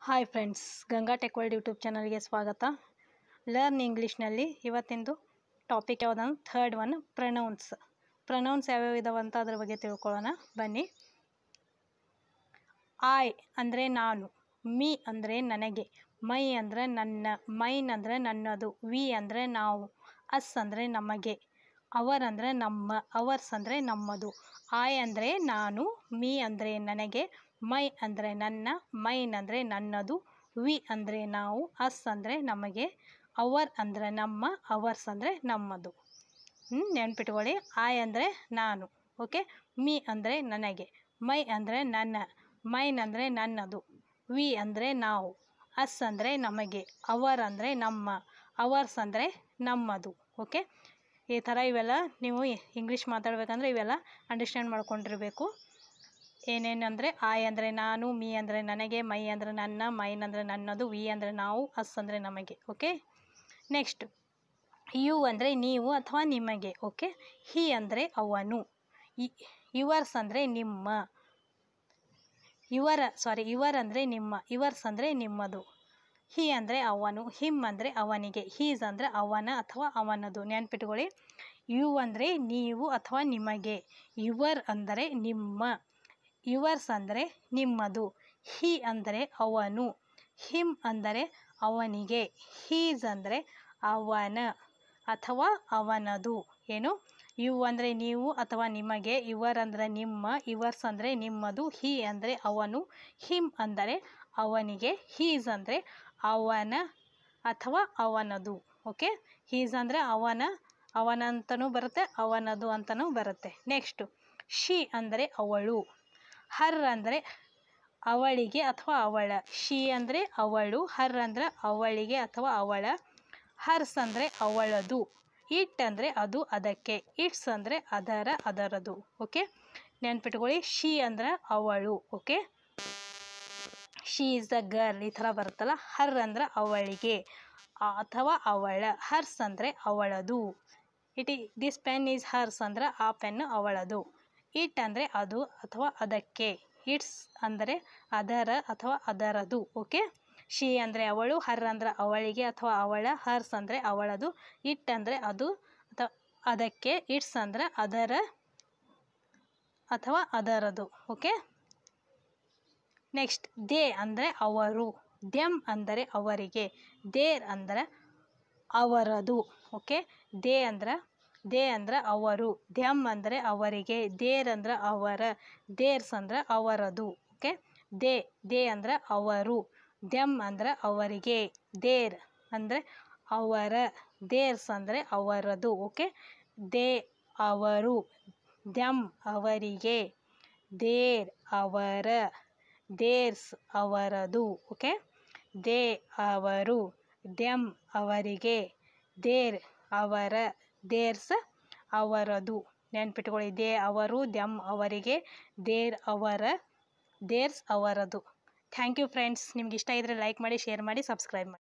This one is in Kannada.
hi friends Ganga Tech World YouTube ಚಾನಲ್ಗೆ ಸ್ವಾಗತ ಲರ್ನ್ ಇಂಗ್ಲೀಷ್ನಲ್ಲಿ ಇವತ್ತಿಂದು ಟಾಪಿಕ್ ಯಾವುದಂದ್ರೆ ಥರ್ಡ್ ಒನ್ ಪ್ರನೌನ್ಸ್ ಪ್ರನೌನ್ಸ್ ಯಾವ್ಯಾವ ಇದಾವೆ ಅಂತ ಅದ್ರ ಬಗ್ಗೆ ತಿಳ್ಕೊಳ್ಳೋಣ ಬನ್ನಿ ಐ ಅಂದರೆ ನಾನು ಮೀ ಅಂದರೆ ನನಗೆ ಮೈ ಅಂದರೆ ನನ್ನ ಮೈನ್ ಅಂದರೆ ನನ್ನದು ವಿ ಅಂದರೆ ನಾವು ಅಸ್ ಅಂದರೆ ನಮಗೆ ಅವರ್ ಅಂದರೆ ನಮ್ಮ ಅವರ್ಸ್ ಅಂದರೆ ನಮ್ಮದು ಐ ಅಂದರೆ ನಾನು ಮೀ ಅಂದರೆ ನನಗೆ ಮೈ ಅಂದರೆ ನನ್ನ ಮೈನ್ ಅಂದರೆ ನನ್ನದು ವಿ ಅಂದರೆ ನಾವು ಅಸ್ ಅಂದರೆ ನಮಗೆ ಅವರ್ ಅಂದರೆ ನಮ್ಮ ಅವರ್ಸ್ ಅಂದರೆ ನಮ್ಮದು ಹ್ಞೂ ನೆನ್ಪಿಟ್ಕೊಳ್ಳಿ ಐ ಅಂದರೆ ನಾನು ಓಕೆ ಮೀ ಅಂದರೆ ನನಗೆ ಮೈ ಅಂದರೆ ನನ್ನ ಮೈನ್ ಅಂದರೆ ನನ್ನದು ವಿ ಅಂದರೆ ನಾವು ಅಸ್ ಅಂದರೆ ನಮಗೆ ಅವರ್ ಅಂದರೆ ನಮ್ಮ ಅವರ್ಸ್ ಅಂದರೆ ನಮ್ಮದು ಓಕೆ ಈ ಥರ ಇವೆಲ್ಲ ನೀವು ಇಂಗ್ಲೀಷ್ ಮಾತಾಡಬೇಕಂದ್ರೆ ಇವೆಲ್ಲ ಅಂಡರ್ಸ್ಟ್ಯಾಂಡ್ ಮಾಡ್ಕೊಂಡಿರಬೇಕು ಏನೇನು ಅಂದರೆ ಐ ಅಂದರೆ ನಾನು ಮೀ ಅಂದರೆ ನನಗೆ ಮೈ ಅಂದರೆ ನನ್ನ ಮೈನ್ ಅಂದರೆ ನನ್ನದು ವಿ ಅಂದರೆ ನಾವು ಅಸ್ ಅಂದರೆ ನಮಗೆ ಓಕೆ ನೆಕ್ಸ್ಟ್ ಯು ಅಂದರೆ ನೀವು ಅಥವಾ ನಿಮಗೆ ಓಕೆ ಹಿ ಅಂದರೆ ಅವನು ಯುವರ್ಸ್ ಅಂದರೆ ನಿಮ್ಮ ಇವರ ಸಾರಿ ಇವರ್ ಅಂದರೆ ನಿಮ್ಮ ಇವರ್ಸ್ ಅಂದರೆ ನಿಮ್ಮದು ಹಿ ಅಂದರೆ ಅವನು ಹಿಮ್ ಅಂದರೆ ಅವನಿಗೆ ಹೀಸ್ ಅಂದರೆ ಅವನ ಅಥವಾ ಅವನದು ನೆನ್ಪಿಟ್ಕೊಳ್ಳಿ ಯು ಅಂದರೆ ನೀವು ಅಥವಾ ನಿಮಗೆ ಯುವರ್ ಅಂದರೆ ನಿಮ್ಮ ಯುವರ್ಸ್ ಅಂದರೆ ನಿಮ್ಮದು ಹಿ ಅಂದರೆ ಅವನು ಹಿಮ್ ಅಂದರೆ ಅವನಿಗೆ ಹೀಸ್ ಅಂದರೆ ಅವನ ಅಥವಾ ಅವನದು ಏನು ಯು ಅಂದರೆ ನೀವು ಅಥವಾ ನಿಮಗೆ ಯುವರ್ ಅಂದರೆ ನಿಮ್ಮ ಯುವರ್ಸ್ ಅಂದರೆ ನಿಮ್ಮದು ಹಿ ಅಂದರೆ ಅವನು ಹಿಮ್ ಅಂದರೆ ಅವನಿಗೆ ಹೀಸ್ ಅಂದರೆ ಅವನ ಅಥವಾ ಅವನದು ಓಕೆ ಹೀಸ್ ಅಂದರೆ ಅವನ ಅವನ ಅಂತಲೂ ಬರುತ್ತೆ ಅವನದು ಅಂತಲೂ ಬರುತ್ತೆ ನೆಕ್ಸ್ಟು ಶಿ ಅಂದರೆ ಅವಳು ಹರ್ ಅಂದರೆ ಅವಳಿಗೆ ಅಥವಾ ಅವಳ ಶಿ ಅಂದರೆ ಅವಳು ಹರ್ ಅಂದರೆ ಅವಳಿಗೆ ಅಥವಾ ಅವಳ ಹರ್ಸ್ ಅಂದರೆ ಅವಳದು ಇಟ್ ಅಂದರೆ ಅದು ಅದಕ್ಕೆ ಇಟ್ಸ್ ಅಂದರೆ ಅದರ ಅದರದು ಓಕೆ ನೆನ್ಪಿಟ್ಕೊಳ್ಳಿ ಶಿ ಅಂದರೆ ಅವಳು okay she is the girl ಈ ಥರ ಬರುತ್ತಲ್ಲ ಹರ್ ಅಂದರೆ ಅವಳಿಗೆ ಅಥವಾ ಅವಳ ಹರ್ಸ್ ಅಂದರೆ ಅವಳದು ಇಟ್ ಈ ದಿಸ್ ಪೆನ್ ಈಸ್ ಹರ್ಸ್ ಅಂದರೆ ಆ ಪೆನ್ ಅವಳದು ಇಟ್ ಅಂದರೆ ಅದು ಅಥವಾ ಅದಕ್ಕೆ ಇಟ್ಸ್ ಅಂದರೆ ಅದರ ಅಥವಾ ಅದರದು ಓಕೆ ಶಿ ಅಂದರೆ ಅವಳು ಹರ್ ಅಂದರೆ ಅವಳಿಗೆ ಅಥವಾ ಅವಳ ಹರ್ಸ್ ಅಂದರೆ ಅವಳದು ಇಟ್ ಅಂದರೆ ಅದು ಅಥವಾ ಅದಕ್ಕೆ ಇಟ್ಸ್ ಅಂದರೆ ಅದರ ಅಥವಾ ಅದರದು ಓಕೆ ನೆಕ್ಸ್ಟ್ ದೇ ಅಂದರೆ ಅವರು ದೆಮ್ ಅಂದರೆ ಅವರಿಗೆ ದೇರ್ ಅಂದರೆ ಅವರದು ಓಕೆ ದೇ ಅಂದ್ರೆ ದೇ ಅಂದ್ರೆ ಅವರು ದೆಮ್ ಅಂದರೆ ಅವರಿಗೆ ದೇರ್ ಅಂದ್ರೆ ಅವರ ದೇರ್ಸ್ ಅಂದ್ರೆ ಅವರದು ಓಕೆ ದೇ ದೇ ಅಂದ್ರೆ ಅವರು ದೆಮ್ ಅಂದರೆ ಅವರಿಗೆ ದೇರ್ ಅಂದರೆ ಅವರ ದೇರ್ಸ್ ಅಂದರೆ ಅವರದು ಓಕೆ ದೇ ಅವರು ದೆಮ್ ಅವರಿಗೆ ದೇರ್ ಅವರ ದೇರ್ಸ್ ಅವರದು ಓಕೆ ದೇ ಅವರು ದೆಮ್ ಅವರಿಗೆ ದೇರ್ ಅವರ ದೇರ್ಸ್ ಅವರದು ನೆನ್ಪಿಟ್ಕೊಳ್ಳಿ ದೇ ಅವರು ದೆಮ್ ಅವರಿಗೆ ದೇರ್ ಅವರ ದೇರ್ಸ್ ಅವರದು ಥ್ಯಾಂಕ್ ಯು ಫ್ರೆಂಡ್ಸ್ ನಿಮ್ಗೆ ಇಷ್ಟ ಇದ್ದರೆ ಲೈಕ್ ಮಾಡಿ ಶೇರ್ ಮಾಡಿ ಸಬ್ಸ್ಕ್ರೈಬ್ ಮಾಡಿ